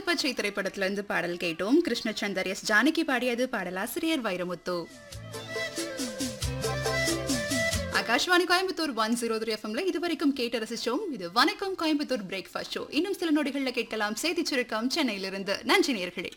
பச்சை திரைப்படத்துல இருந்து பாடல் கேட்டோம் கிருஷ்ணச்சந்தர் எஸ் ஜானகி பாடியது பாடலாசிரியர் Vairamuthu Akashvani Coimbatore one zero three எஃப்எம்ல இதுவரைக்கும் கேட்டு ரசிச்சோம் இது வணக்கம் கோயம்புத்தூர் பிரேக்ஃபாஸ்ட் ஷோ இன்னும் சில நொடிகள்ல கேட்கலாம் செய்தி சுருக்கம் சென்னையிலிருந்து நன்றி நேர்களே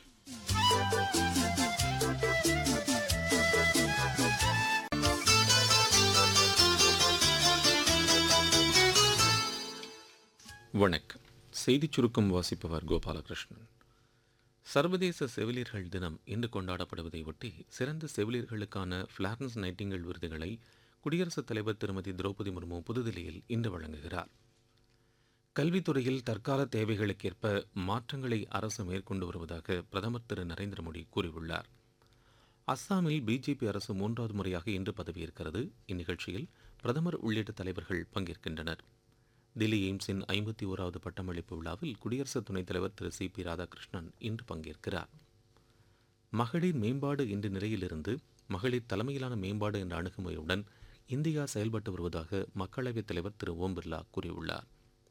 வணக்கம் செய்திச் சுருக்கம் வாசிப்பவர் கோபாலகிருஷ்ணன் சர்வதேச செவிலியர்கள் தினம் இன்று கொண்டாடப்படுவதை ஒட்டி சிறந்த செவிலியர்களுக்கான ஃபிளாரன்ஸ் நைட்டிங்கல் விருதுகளை குடியரசுத் தலைவர் திருமதி திரௌபதி முர்மு புதுதில்லியில் இன்று வழங்குகிறார் கல்வித்துறையில் தற்கால தேவைகளுக்கேற்ப மாற்றங்களை அரசு மேற்கொண்டு வருவதாக பிரதமர் திரு நரேந்திர மோடி கூறியுள்ளார் அஸ்ஸாமில் பிஜேபி அரசு மூன்றாவது முறையாக இன்று பதவியேற்கிறது இந்நிகழ்ச்சியில் பிரதமர் உள்ளிட்ட தலைவர்கள் பங்கேற்கின்றனர் தில்லி எய்ம்ஸின் ஐம்பத்தி ஓராவது பட்டமளிப்பு விழாவில் குடியரசு துணைத் தலைவர் திரு சி பி ராதாகிருஷ்ணன் இன்று பங்கேற்கிறார் மகளிர் மேம்பாடு என்ற நிலையிலிருந்து மகளிர் தலைமையிலான மேம்பாடு என்ற அணுகுமுறையுடன் இந்தியா செயல்பட்டு வருவதாக மக்களவைத் தலைவர் திரு ஓம் பிர்லா கூறியுள்ளார்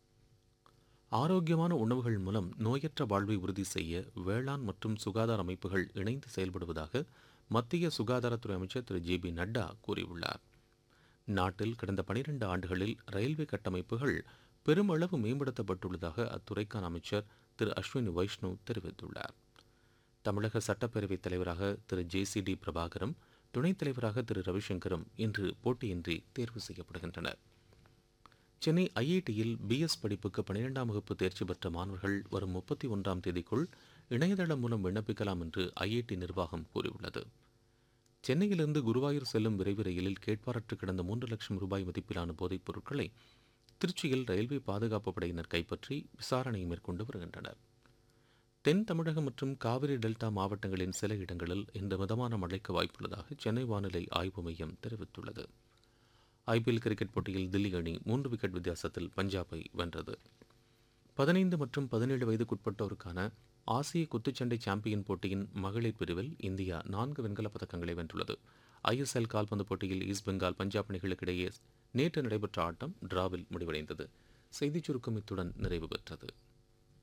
ஆரோக்கியமான உணவுகள் மூலம் நோயற்ற வாழ்வை உறுதி செய்ய வேளாண் மற்றும் சுகாதார அமைப்புகள் இணைந்து செயல்படுவதாக மத்திய சுகாதாரத்துறை அமைச்சர் திரு ஜே பி நட்டா கூறியுள்ளார் நாட்டில் கடந்த பனிரெண்டு ஆண்டுகளில் ரயில்வே கட்டமைப்புகள் பெருமளவு மேம்படுத்தப்பட்டுள்ளதாக அத்துறைக்கான அமைச்சர் திரு அஸ்வினி வைஷ்ணவ் தெரிவித்துள்ளார் தமிழக சட்டப்பேரவைத் தலைவராக திரு ஜே சி டி பிரபாகரும் துணைத் தலைவராக திரு ரவிசங்கரும் இன்று போட்டியின்றி தேர்வு செய்யப்படுகின்றனர் சென்னை ஐஐடியில் பிஎஸ் படிப்புக்கு பனிரெண்டாம் வகுப்பு தேர்ச்சி பெற்ற மாணவர்கள் வரும் முப்பத்தி ஒன்றாம் தேதிக்குள் இணையதளம் மூலம் விண்ணப்பிக்கலாம் என்று ஐஐடி நிர்வாகம் கூறியுள்ளது சென்னையிலிருந்து குருவாயூர் செல்லும் விரைவு ரயிலில் கேட்பாரற்று கிடந்த மூன்று லட்சம் ரூபாய் மதிப்பிலான போதைப் பொருட்களை திருச்சியில் ரயில்வே பாதுகாப்பு படையினர் கைப்பற்றி விசாரணை மேற்கொண்டு வருகின்றனர் தென் தமிழகம் மற்றும் காவிரி டெல்டா மாவட்டங்களின் சில இடங்களில் இந்த மிதமான மழைக்கு வாய்ப்புள்ளதாக சென்னை வானிலை ஆய்வு மையம் தெரிவித்துள்ளது ஐபிஎல் கிரிக்கெட் போட்டியில் தில்லி அணி மூன்று விக்கெட் வித்தியாசத்தில் பஞ்சாபை வென்றது பதினைந்து மற்றும் பதினேழு வயதுக்குட்பட்டோருக்கான ஆசிய குத்துச்சண்டை சாம்பியன் போட்டியின் மகளிர் பிரிவில் இந்தியா நான்கு வெண்கலப் பதக்கங்களை வென்றுள்ளது ஐஎஸ்எல் கால்பந்து போட்டியில் ஈஸ்ட் பெங்கால் பஞ்சாப் அணிகளுக்கு இடையே நேற்று நடைபெற்ற ஆட்டம் டிராவில் முடிவடைந்தது செய்திச் சுருக்கம் இத்துடன் நிறைவு பெற்றது